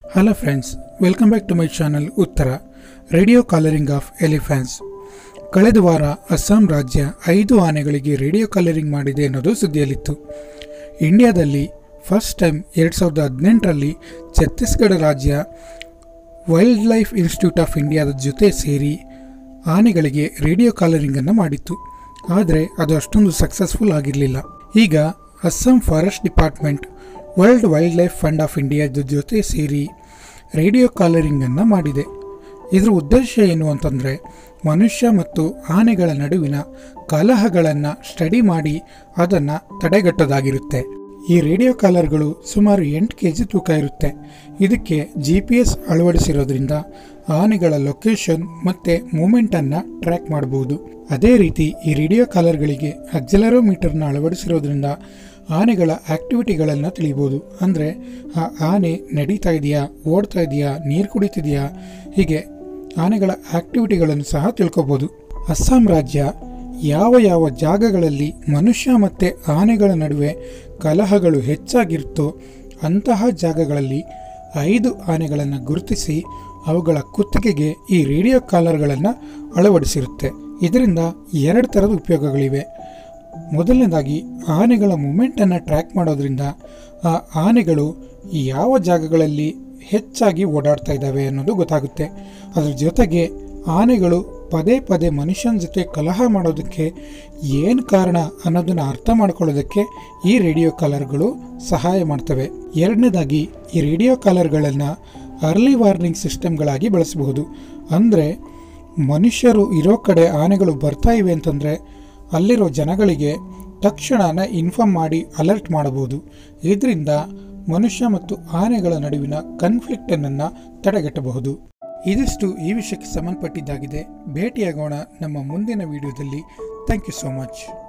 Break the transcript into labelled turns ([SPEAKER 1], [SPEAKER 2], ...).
[SPEAKER 1] hello friends welcome back to my channel ಉತ್ತರ radio collaring of elephants ಕಳೆದ ವಾರ ಅಸ್ಸಾಂ ರಾಜ್ಯ ಐದು ಆನೆಗಳಿಗೆ ರೇಡಿಯೋ ಕಾಲರಿಂಗ್ ಮಾಡಿದೆ ಅನ್ನೋದು ಸುದ್ದಿಯಲ್ಲಿತ್ತು ಇಂಡಿಯಾದಲ್ಲಿ ಫಸ್ಟ್ ಟೈಮ್ ಎರಡು ಸಾವಿರದ ಹದಿನೆಂಟರಲ್ಲಿ ಛತ್ತೀಸ್ಗಢ ರಾಜ್ಯ ವೈಲ್ಡ್ ಲೈಫ್ ಇನ್ಸ್ಟಿಟ್ಯೂಟ್ ಆಫ್ ಇಂಡಿಯಾದ ಜೊತೆ ಸೇರಿ ಆನೆಗಳಿಗೆ ರೇಡಿಯೋ ಕಾಲರಿಂಗನ್ನು ಮಾಡಿತ್ತು ಆದರೆ ಅದು ಅಷ್ಟೊಂದು ಸಕ್ಸಸ್ಫುಲ್ ಆಗಿರಲಿಲ್ಲ ಈಗ Assam forest department world wildlife fund of ಇಂಡಿಯಾದ ಜೊತೆ ಸೇರಿ ರೇಡಿಯೋ ಕಾಲರಿಂಗನ್ನು ಮಾಡಿದೆ ಇದರ ಉದ್ದೇಶ ಏನು ಅಂತಂದರೆ ಮನುಷ್ಯ ಮತ್ತು ಆನೆಗಳ ನಡುವಿನ ಕಲಹಗಳನ್ನು ಸ್ಟಡಿ ಮಾಡಿ ಅದನ್ನು ತಡೆಗಟ್ಟೋದಾಗಿರುತ್ತೆ ಈ ರೇಡಿಯೋ ಕಾಲರ್ಗಳು ಸುಮಾರು ಎಂಟು ಕೆ ಜಿ ತೂಕ ಇರುತ್ತೆ ಇದಕ್ಕೆ ಜಿ ಪಿ ಎಸ್ ಅಳವಡಿಸಿರೋದ್ರಿಂದ ಆನೆಗಳ ಲೊಕೇಶನ್ ಮತ್ತು ಮೂಮೆಂಟನ್ನು ಟ್ರ್ಯಾಕ್ ಮಾಡಬಹುದು ಅದೇ ರೀತಿ ಈ ರೇಡಿಯೋ ಕಾಲರ್ಗಳಿಗೆ ಅಕ್ಸಲರೋಮೀಟರ್ನ ಅಳವಡಿಸಿರೋದ್ರಿಂದ ಆನೆಗಳ ಆಕ್ಟಿವಿಟಿಗಳನ್ನು ತಿಳಿಬೋದು ಅಂದರೆ ಆ ಆನೆ ನಡೀತಾ ಇದೆಯಾ ಓಡ್ತಾ ಇದೆಯಾ ನೀರು ಕುಡಿತಿದೆಯಾ ಹೀಗೆ ಆನೆಗಳ ಆಕ್ಟಿವಿಟಿಗಳನ್ನು ಸಹ ತಿಳ್ಕೊಬೋದು ಅಸ್ಸಾಂ ರಾಜ್ಯ ಯಾವ ಯಾವ ಜಾಗಗಳಲ್ಲಿ ಮನುಷ್ಯ ಮತ್ತು ಆನೆಗಳ ನಡುವೆ ಕಲಹಗಳು ಹೆಚ್ಚಾಗಿರುತ್ತೋ ಅಂತಹ ಜಾಗಗಳಲ್ಲಿ ಐದು ಆನೆಗಳನ್ನು ಗುರುತಿಸಿ ಅವುಗಳ ಕುತ್ತಿಗೆಗೆ ಈ ರೇಡಿಯೋ ಕಾಲರ್ಗಳನ್ನು ಅಳವಡಿಸಿರುತ್ತೆ ಇದರಿಂದ ಎರಡು ಥರದ ಉಪಯೋಗಗಳಿವೆ ಮೊದಲನೇದಾಗಿ ಆನೆಗಳ ಮೂಮೆಂಟನ್ನು ಟ್ರ್ಯಾಕ್ ಮಾಡೋದ್ರಿಂದ ಆ ಆನೆಗಳು ಯಾವ ಜಾಗಗಳಲ್ಲಿ ಹೆಚ್ಚಾಗಿ ಓಡಾಡ್ತಾ ಇದ್ದಾವೆ ಅನ್ನೋದು ಗೊತ್ತಾಗುತ್ತೆ ಅದ್ರ ಜೊತೆಗೆ ಆನೆಗಳು ಪದೇ ಪದೇ ಮನುಷ್ಯನ ಜೊತೆ ಕಲಹ ಮಾಡೋದಕ್ಕೆ ಏನು ಕಾರಣ ಅನ್ನೋದನ್ನು ಅರ್ಥ ಮಾಡ್ಕೊಳ್ಳೋದಕ್ಕೆ ಈ ರೇಡಿಯೋ ಕಾಲರ್ಗಳು ಸಹಾಯ ಮಾಡ್ತವೆ ಎರಡನೇದಾಗಿ ಈ ರೇಡಿಯೋ ಕಾಲರ್ಗಳನ್ನು ಅರ್ಲಿ ವಾರ್ನಿಂಗ್ ಸಿಸ್ಟಮ್ಗಳಾಗಿ ಬಳಸಬಹುದು ಅಂದರೆ ಮನುಷ್ಯರು ಇರೋ ಕಡೆ ಆನೆಗಳು ಬರ್ತಾ ಇವೆ ಅಂತಂದರೆ ಅಲ್ಲಿರೋ ಜನಗಳಿಗೆ ತಕ್ಷಣನೇ ಇನ್ಫಾರ್ಮ್ ಮಾಡಿ ಅಲರ್ಟ್ ಮಾಡಬಹುದು ಇದರಿಂದ ಮನುಷ್ಯ ಮತ್ತು ಆನೆಗಳ ನಡುವಿನ ಕನ್ಫ್ಲಿಕ್ಟನ್ನು ತಡೆಗಟ್ಟಬಹುದು ಇದಿಷ್ಟು ಈ ವಿಷಯಕ್ಕೆ ಸಂಬಂಧಪಟ್ಟಿದ್ದಾಗಿದೆ ಭೇಟಿಯಾಗೋಣ ನಮ್ಮ ಮುಂದಿನ ವಿಡಿಯೋದಲ್ಲಿ ಥ್ಯಾಂಕ್ ಯು ಸೋ ಮಚ್